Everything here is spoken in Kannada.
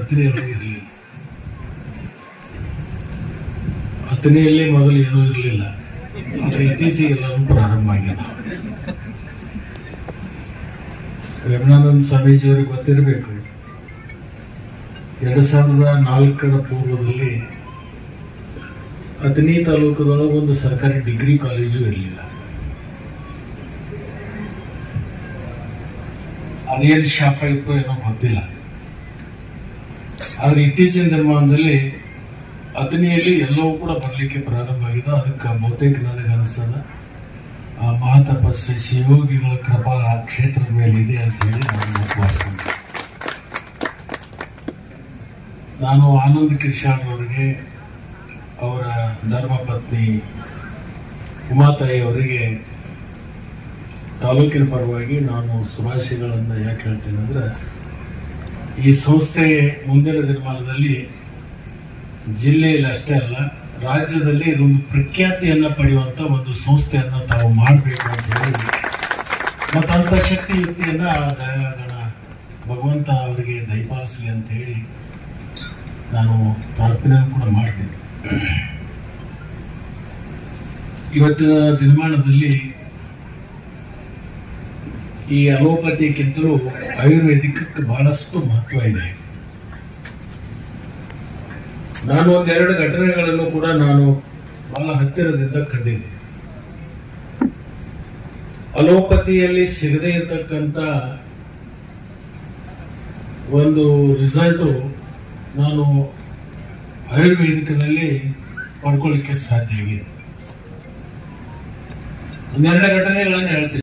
ಹತ್ತನೆಯಲ್ಲಿ ಇರಲಿಲ್ಲ ಹತ್ತನೆಯಲ್ಲಿ ಮೊದಲು ಏನೂ ಇರಲಿಲ್ಲ ಆದರೆ ಇತ್ತೀಚೆಗೆ ಎಲ್ಲವೂ ಪ್ರಾರಂಭ ಆಗಿದೆ ರಘುನಾಥನ್ ಸ್ವಾಮೀಜಿಯವರಿಗೆ ಗೊತ್ತಿರಬೇಕು ಎರಡು ಸಾವಿರದ ನಾಲ್ಕರ ಪೂರ್ವದಲ್ಲಿ ಅಥಣಿ ತಾಲೂಕದೊಳಗೆ ಒಂದು ಸರ್ಕಾರಿ ಡಿಗ್ರಿ ಕಾಲೇಜು ಇರಲಿಲ್ಲ ಅದೇನು ಶಾಪ ಇತ್ತು ಏನೋ ಗೊತ್ತಿಲ್ಲ ಆದ್ರೆ ಇತ್ತೀಚಿನ ದಿನಮಾನದಲ್ಲಿ ಅಥಣಿಯಲ್ಲಿ ಎಲ್ಲವೂ ಕೂಡ ಬರಲಿಕ್ಕೆ ಪ್ರಾರಂಭ ಆಗಿದೆ ಅದಕ್ಕೆ ಬಹುತೇಕ ನನಗೆ ಅನಿಸ್ತದ ಆ ಮಹಾತಪಸ್ವಿ ಶಿವಯೋಗಿಗಳ ಕೃಪಾ ಆ ಕ್ಷೇತ್ರದ ಮೇಲೆ ಇದೆ ಅಂತ ಹೇಳಿ ನಾನು ಭಾವಿಸ್ಕೊಂಡೆ ನಾನು ಆನಂದ್ ಕಿರ್ಶಾಡ್ ಅವರಿಗೆ ಅವರ ಧರ್ಮಪತ್ನಿ ಉಮಾತಾಯಿ ಅವರಿಗೆ ತಾಲೂಕಿನ ಪರವಾಗಿ ನಾನು ಶುಭಾಶಯಗಳನ್ನು ಯಾಕೆ ಹೇಳ್ತೀನಿ ಅಂದ್ರೆ ಈ ಸಂಸ್ಥೆ ಮುಂದಿನ ದಿನಮಾನದಲ್ಲಿ ಜಿಲ್ಲೆಯಲ್ಲಿ ಅಷ್ಟೇ ಅಲ್ಲ ರಾಜ್ಯದಲ್ಲಿ ಇದೊಂದು ಪ್ರಖ್ಯಾತಿಯನ್ನ ಪಡೆಯುವಂತ ಒಂದು ಸಂಸ್ಥೆಯನ್ನ ತಾವು ಮಾಡಬೇಕು ಅಂತ ಹೇಳಿ ಮತ್ತು ಅಂತ ಶಕ್ತಿ ಯುಕ್ತಿಯನ್ನ ಆ ದಯಾಗಣ ಭಗವಂತ ಅವರಿಗೆ ದಯಪಾಲಿಸಲಿ ಅಂತ ಹೇಳಿ ನಾನು ಪ್ರಾರ್ಥನೆಯನ್ನು ಕೂಡ ಮಾಡ್ತೇನೆ ಇವತ್ತಿನ ದಿನಮಾನದಲ್ಲಿ ಈ ಅಲೋಪತಿಗಿಂತಲೂ ಆಯುರ್ವೇದಿಕಕ್ಕೆ ಬಹಳಷ್ಟು ಮಹತ್ವ ಇದೆ ನಾನು ಒಂದೆರಡು ಘಟನೆಗಳನ್ನು ಕೂಡ ನಾನು ಬಹಳ ಹತ್ತಿರದಿಂದ ಕಂಡಿದ್ದೆ ಅಲೋಪತಿಯಲ್ಲಿ ಸಿಗದೇ ಇರತಕ್ಕಂತ ಒಂದು ರಿಸಲ್ಟು ನಾನು ಆಯುರ್ವೇದಿಕದಲ್ಲಿ ಪಡ್ಕೊಳ್ಳಿಕ್ಕೆ ಸಾಧ್ಯ ಆಗಿದೆ ಒಂದೆರಡು ಘಟನೆಗಳನ್ನು ಹೇಳ್ತೀನಿ